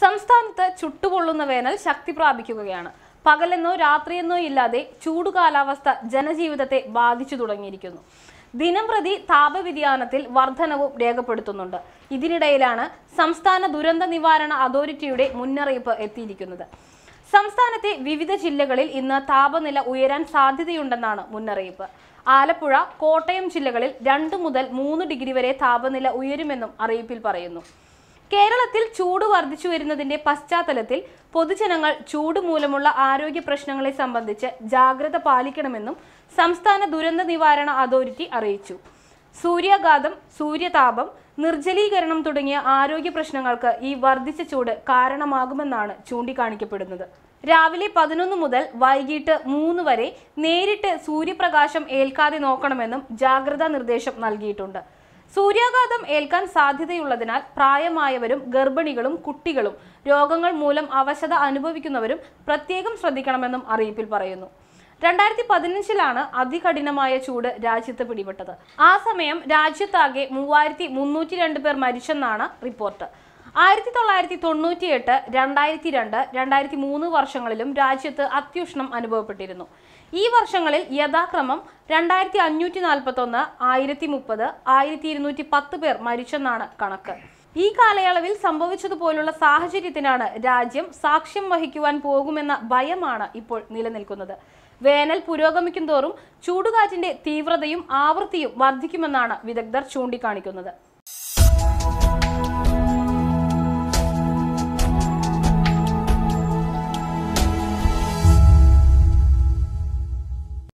സംസ്ഥാനത്ത് ചുട്ടുപൊള്ളുന്ന വേനൽ ശക്തി പ്രാപിക്കുകയാണ് പകലെന്നോ രാത്രിയെന്നോ ഇല്ലാതെ ചൂടു കാലാവസ്ഥ ജനജീവിതത്തെ ബാധിച്ചു തുടങ്ങിയിരിക്കുന്നു ദിനം പ്രതി താപവ്യതിയാനത്തിൽ വർധനവും രേഖപ്പെടുത്തുന്നുണ്ട് ഇതിനിടയിലാണ് സംസ്ഥാന ദുരന്ത നിവാരണ അതോറിറ്റിയുടെ മുന്നറിയിപ്പ് എത്തിയിരിക്കുന്നത് സംസ്ഥാനത്തെ വിവിധ ജില്ലകളിൽ ഇന്ന് താപനില ഉയരാൻ സാധ്യതയുണ്ടെന്നാണ് മുന്നറിയിപ്പ് ആലപ്പുഴ കോട്ടയം ജില്ലകളിൽ രണ്ട് മുതൽ മൂന്ന് ഡിഗ്രി വരെ താപനില ഉയരുമെന്നും അറിയിപ്പിൽ പറയുന്നു കേരളത്തിൽ ചൂട് വർദ്ധിച്ചു വരുന്നതിന്റെ പശ്ചാത്തലത്തിൽ പൊതുജനങ്ങൾ ചൂട് മൂലമുള്ള ആരോഗ്യ പ്രശ്നങ്ങളെ സംബന്ധിച്ച് ജാഗ്രത പാലിക്കണമെന്നും സംസ്ഥാന ദുരന്ത നിവാരണ അതോറിറ്റി അറിയിച്ചു സൂര്യാഘാതം സൂര്യതാപം നിർജ്ജലീകരണം തുടങ്ങിയ ആരോഗ്യ പ്രശ്നങ്ങൾക്ക് ഈ വർദ്ധിച്ച ചൂട് കാരണമാകുമെന്നാണ് ചൂണ്ടിക്കാണിക്കപ്പെടുന്നത് രാവിലെ പതിനൊന്ന് മുതൽ വൈകിട്ട് മൂന്ന് വരെ നേരിട്ട് സൂര്യപ്രകാശം ഏൽക്കാതെ നോക്കണമെന്നും ജാഗ്രതാ നിർദ്ദേശം നൽകിയിട്ടുണ്ട് സൂര്യാഘാതം ഏൽക്കാൻ സാധ്യതയുള്ളതിനാൽ പ്രായമായവരും ഗർഭിണികളും കുട്ടികളും രോഗങ്ങൾ മൂലം അവശത അനുഭവിക്കുന്നവരും പ്രത്യേകം ശ്രദ്ധിക്കണമെന്നും അറിയിപ്പിൽ പറയുന്നു രണ്ടായിരത്തി പതിനഞ്ചിലാണ് അതികഠിനമായ ചൂട് രാജ്യത്ത് പിടിപെട്ടത് ആ സമയം രാജ്യത്താകെ മൂവായിരത്തി മുന്നൂറ്റി രണ്ട് പേർ മരിച്ചെന്നാണ് റിപ്പോർട്ട് ആയിരത്തി തൊള്ളായിരത്തി തൊണ്ണൂറ്റിയെട്ട് രണ്ടായിരത്തി രണ്ട് രണ്ടായിരത്തി മൂന്ന് വർഷങ്ങളിലും രാജ്യത്ത് അത്യുഷ്ണം അനുഭവപ്പെട്ടിരുന്നു ഈ വർഷങ്ങളിൽ യഥാക്രമം രണ്ടായിരത്തി അഞ്ഞൂറ്റി നാൽപ്പത്തൊന്ന് ആയിരത്തി മുപ്പത് ആയിരത്തി ഇരുന്നൂറ്റി പത്ത് പേർ മരിച്ചെന്നാണ് കണക്ക് ഈ കാലയളവിൽ സംഭവിച്ചതുപോലുള്ള സാഹചര്യത്തിനാണ് രാജ്യം സാക്ഷ്യം വഹിക്കുവാൻ പോകുമെന്ന ഭയമാണ് ഇപ്പോൾ നിലനിൽക്കുന്നത് വേനൽ പുരോഗമിക്കും തോറും ചൂടുകാറ്റിന്റെ തീവ്രതയും ആവൃത്തിയും വർദ്ധിക്കുമെന്നാണ് വിദഗ്ധർ ചൂണ്ടിക്കാണിക്കുന്നത്